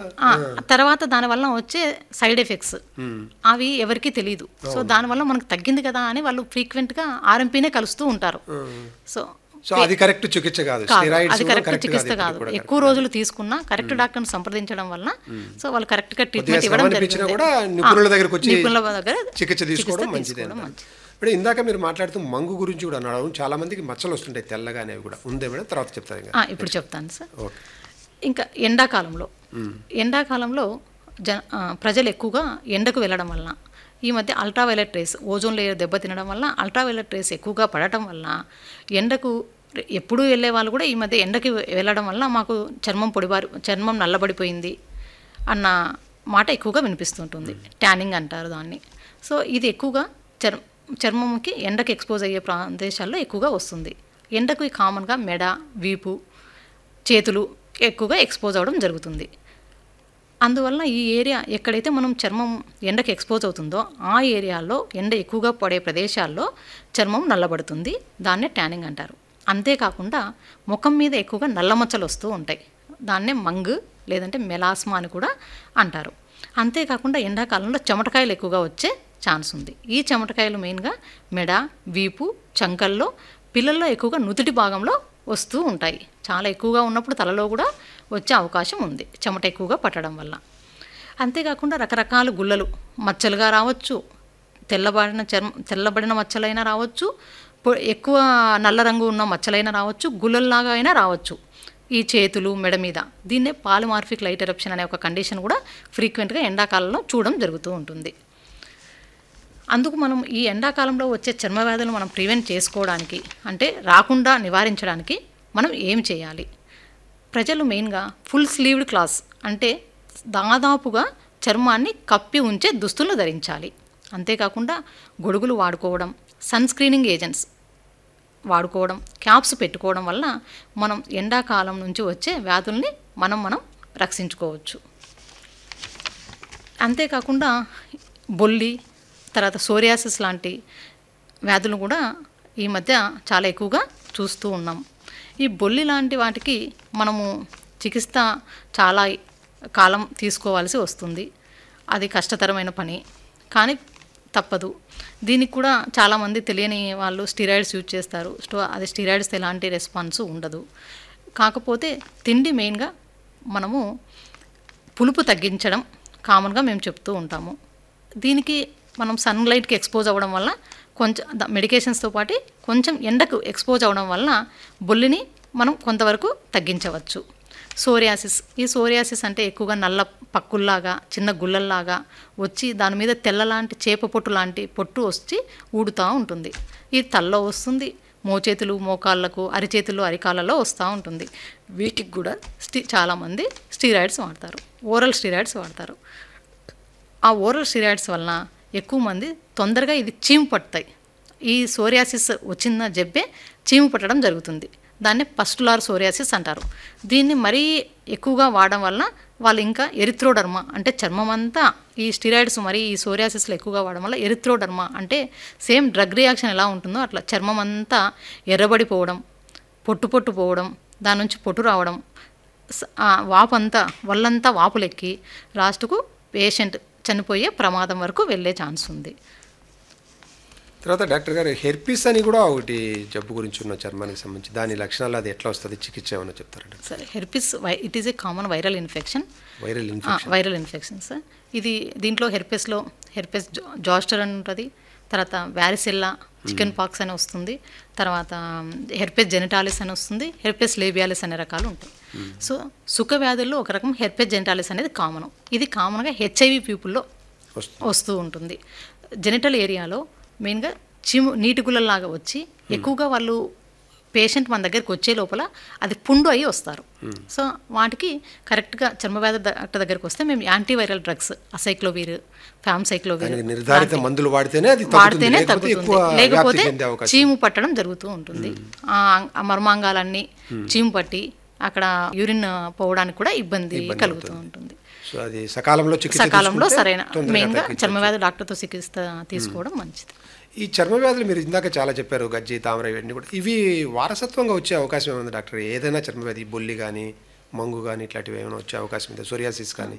ఆ, తర్వాత దానివల్ల వచ్చే సైడ్ ఎఫెక్ట్స్ అవి ఎవరికీ తెలియదు సో దానివల్ల మనకు తగ్గింది కదా అని వాళ్ళు ఫ్రీక్వెంట్గా ఆర్ఎంపీనే కలుస్తూ ఉంటారు సో సో అది కరెక్ట్ చికిత్స కాదు కాదు స్టెరాయిడ్స్ అది కూడా కరెక్ట్ correct చికిత్స కాదు కాదు ఎప్పటికి కూడా ఎక్కువ రోజులు తీసుకున్నా కరెక్ట్ డాక్టర్ని సంప్రదించడం వల్ల సో వాళ్ళు కరెక్ట్గా కొద్దిగా ట్రీట్మెంట్ శ్రమ ఇవ్వడం అనిపించినా జరిగింది కూడా నిపుణుల దగ్గరకు వచ్చి నిపుణుల దగ్గర చికిత్స తీసుకోవడం మంచిది తీసుకోవడం అంటారు. మంచిది. ఇప్పుడు ఇందాక మీరు మాట్లాడుతూ మంగు గురించి కూడా అన్నారు అవును, చాలా మందికి మచ్చలు వస్తుంటాయి తెల్లగానే అవి కూడా ఉందే మేడం తర్వాత చెప్తారు ఇంకా ఆ, ఇప్పుడు చెప్తాను సార్ ఓకే ఇంకా ఎండాకాలంలో ఎండాకాలంలో జ ఆ, ప్రజలు ఎక్కువగా ఎండకు వెళ్ళడం వలన ఈ మధ్య అల్ట్రావైలెట్ రేస్ ఓజోన్ లేయర్ దెబ్బతినడం వల్ల అల్ట్రావైలెట్ రేస్ ఎక్కువగా పడటం వల్ల ఎండకు ఎప్పుడూ వెళ్ళే వాళ్ళు కూడా ఈ మధ్య ఎండకి వెళ్ళడం వల్ల మాకు చర్మం పొడిబారి చర్మం నల్లబడిపోయింది అన్న మాట ఎక్కువగా వినిపిస్తుంటుంది ట్యానింగ్ అంటారు దాన్ని సో ఇది ఎక్కువగా చర్మ చర్మంకి ఎండకు ఎక్స్పోజ్ అయ్యే ప్రదేశాల్లో ఎక్కువగా వస్తుంది ఎండకు కామన్గా మెడ వీపు చేతులు ఎక్కువగా ఎక్స్పోజ్ అవ్వడం జరుగుతుంది అందువల్ల ఈ ఏరియా ఎక్కడైతే మనం చర్మం ఎండకి ఎక్స్పోజ్ అవుతుందో ఆ ఏరియాలో ఎండ ఎక్కువగా పడే ప్రదేశాల్లో చర్మం నల్లబడుతుంది దాన్నే ట్యానింగ్ అంటారు అంతేకాకుండా ముఖం మీద ఎక్కువగా నల్ల మచ్చలు వస్తూ ఉంటాయి దాన్నే మంగు లేదంటే మెలాస్మా అని కూడా అంటారు అంతేకాకుండా ఎండాకాలంలో చెమటకాయలు ఎక్కువగా వచ్చే ఛాన్స్ ఉంది ఈ చెమటకాయలు మెయిన్గా మెడ వీపు చంకల్లో పిల్లల్లో ఎక్కువగా నుదుటి భాగంలో వస్తూ ఉంటాయి చాలా ఎక్కువగా ఉన్నప్పుడు తలలో కూడా వచ్చే అవకాశం ఉంది చెమట ఎక్కువగా పట్టడం వల్ల అంతేకాకుండా రకరకాల గుల్లలు మచ్చలుగా రావచ్చు తెల్లబడిన చర్మ తెల్లబడిన మచ్చలైనా రావచ్చు పొ- ఎక్కువ నల్ల రంగు ఉన్న మచ్చలైనా రావచ్చు గుల్లల్లాగా అయినా రావచ్చు ఈ చేతులు మెడ మీద దీన్నే పాలిమార్ఫిక్ లైట్ ఎరప్షన్ అనే ఒక కండిషన్ కూడా ఫ్రీక్వెంట్గా ఎండాకాలంలో చూడడం జరుగుతూ ఉంటుంది అందుకు మనం ఈ ఎండాకాలంలో వచ్చే చర్మ వ్యాధులు మనం ప్రివెంట్ చేసుకోవడానికి అంటే రాకుండా నివారించడానికి మనం ఏం చేయాలి ప్రజలు మెయిన్గా ఫుల్ స్లీవ్డ్ క్లాస్ అంటే దాదాపుగా చర్మాన్ని కప్పి ఉంచే దుస్తులు ధరించాలి అంతేకాకుండా గొడుగులు వాడుకోవడం సన్ స్క్రీనింగ్ ఏజెంట్స్ వాడుకోవడం క్యాప్స్ పెట్టుకోవడం వల్ల మనం ఎండాకాలం నుంచి వచ్చే వ్యాధుల్ని మనం మనం రక్షించుకోవచ్చు అంతేకాకుండా బొల్లి తర్వాత సోరియాసిస్ లాంటి వ్యాధులు కూడా ఈ మధ్య చాలా ఎక్కువగా చూస్తూ ఉన్నాం ఈ బొల్లి లాంటి వాటికి మనము చికిత్స చాలా కాలం తీసుకోవాల్సి వస్తుంది అది కష్టతరమైన పని కానీ తప్పదు దీనికి కూడా చాలామంది తెలియని వాళ్ళు స్టీరాయిడ్స్ యూజ్ చేస్తారు స్టో అది స్టీరాయిడ్స్ ఎలాంటి రెస్పాన్స్ ఉండదు కాకపోతే తిండి మెయిన్గా మనము పులుపు తగ్గించడం కామన్గా మేము చెప్తూ ఉంటాము దీనికి మనం సన్లైట్కి ఎక్స్పోజ్ అవ్వడం వల్ల కొంచెం ద- మెడికేషన్స్తో పాటు కొంచెం ఎండకు ఎక్స్పోజ్ అవ్వడం వలన బొల్లిని మనం కొంతవరకు తగ్గించవచ్చు సోరియాసిస్ ఈ సోరియాసిస్ అంటే ఎక్కువగా నల్ల పక్కుల్లాగా చిన్న గుల్లల్లాగా వచ్చి దాని మీద తెల్లలాంటి చేప పొట్టు లాంటి పొట్టు వచ్చి ఊడుతూ ఉంటుంది ఇది తల్లో వస్తుంది మోచేతులు మోకాళ్ళకు అరిచేతులు అరికాళ్ళలో వస్తూ ఉంటుంది వీటికి కూడా స్టీ చాలామంది స్టీరాయిడ్స్ వాడతారు ఓరల్ స్టీరాయిడ్స్ వాడతారు ఆ ఓరల్ స్టీరాయిడ్స్ వలన ఎక్కువ మంది తొందరగా ఇది చీము పడతాయి ఈ సోరియాసిస్ వచ్చిన జబ్బే చీము పట్టడం జరుగుతుంది దాన్ని పస్టులార్ సోరియాసిస్ అంటారు దీన్ని మరీ ఎక్కువగా వాడడం వలన వాళ్ళు ఇంకా ఎరిథ్రోడర్మా అంటే చర్మం అంతా ఈ స్టిరాయిడ్స్ మరి ఈ సోరియాసిస్లో ఎక్కువగా వాడడం వల్ల ఎరిథ్రోడర్మా అంటే సేమ్ డ్రగ్ రియాక్షన్ ఎలా ఉంటుందో అట్లా చర్మం అంతా ఎర్రబడిపోవడం పొట్టు పొట్టు పోవడం దాని నుంచి పొట్టు రావడం స- ఆ వాపు అంతా వల్లంతా వాపులెక్కి లాస్ట్కు పేషెంట్ చనిపోయే ప్రమాదం వరకు వెళ్ళే ఛాన్స్ ఉంది తర్వాత డాక్టర్ గారు హెర్పిస్ అని కూడా ఒకటి జబ్బు గురించి ఉన్న చర్మానికి సంబంధించి దాని లక్షణాలు అది ఎట్లా వస్తుంది చికిత్స ఏమన్నా చెప్తారండి sir herpes why it is a common viral infection viral infection viral infection sir ఇది దీంట్లో హెర్పెస్లో హెర్పెస్ జాస్టర్ అని ఉంటుంది తర్వాత వ్యారిసెల్లా చికెన్ పాక్స్ అని వస్తుంది తర్వాత హెర్పెస్ జెనిటాలిస్ అని వస్తుంది హెర్పెస్ లేబియాలిస్ అనే రకాలు ఉంటాయి సో సుఖ వ్యాధుల్లో ఒక రకం హెర్పెస్ జెనిటాలిస్ అనేది కామన్ ఇది కామన్గా హెచ్ఐవి పీపుల్లో వస్తుంది వస్తూ ఉంటుంది జెనిటల్ ఏరియాలో మెయిన్గా చీము నీటి గుల్లలాగా వచ్చి ఎక్కువగా వాళ్ళు పేషెంట్ మన దగ్గరికి వచ్చే లోపల అది పుండు అయ్యి వస్తారు సో వాటికి కరెక్ట్గా చర్మవ్యాధి డాక్టర్ దగ్గరికి వస్తే మేము యాంటీవైరల్ డ్రగ్స్ అసైక్లోవీర్ ఫ్యామ్సైక్లోవీర్ దానికి నిర్ధారిత మందులు వాడితేనే అది తగ్గుతుంది వాడితేనే లేకపోతే తగ్గుతుంది ఎక్కువ వ్యాప్తి లేకపోతే చెందే అవకాశం చీము పట్టడం జరుగుతూ ఉంటుంది ఆ ఆ మర్మాంగాలన్నీ చీము పట్టి అక్కడ యూరిన్ పోవడానికి కూడా ఇబ్బంది కలుగుతూ ఉంటుంది సో అది సకాలంలో చికిత్స సకాలంలో తీసుకుంటే సరైన తొందరగా మెయిన్గా తగ్గించవచ్చు. చర్మవ్యాధి డాక్టర్తో చికిత్స తీసుకోవడం మంచిది ఈ చర్మ వ్యాధులు మీరు ఇందాక చాలా చెప్పారు గజ్జి తామర ఇవన్నీ కూడా ఇవి వారసత్వంగా వచ్చే అవకాశం ఏముంది డాక్టర్ ఏదైనా చర్మ వ్యాధి బొల్లి కానీ మంగు కానీ ఇట్లాంటివి ఏమైనా వచ్చే అవకాశం ఉందా సోరియాసిస్ కానీ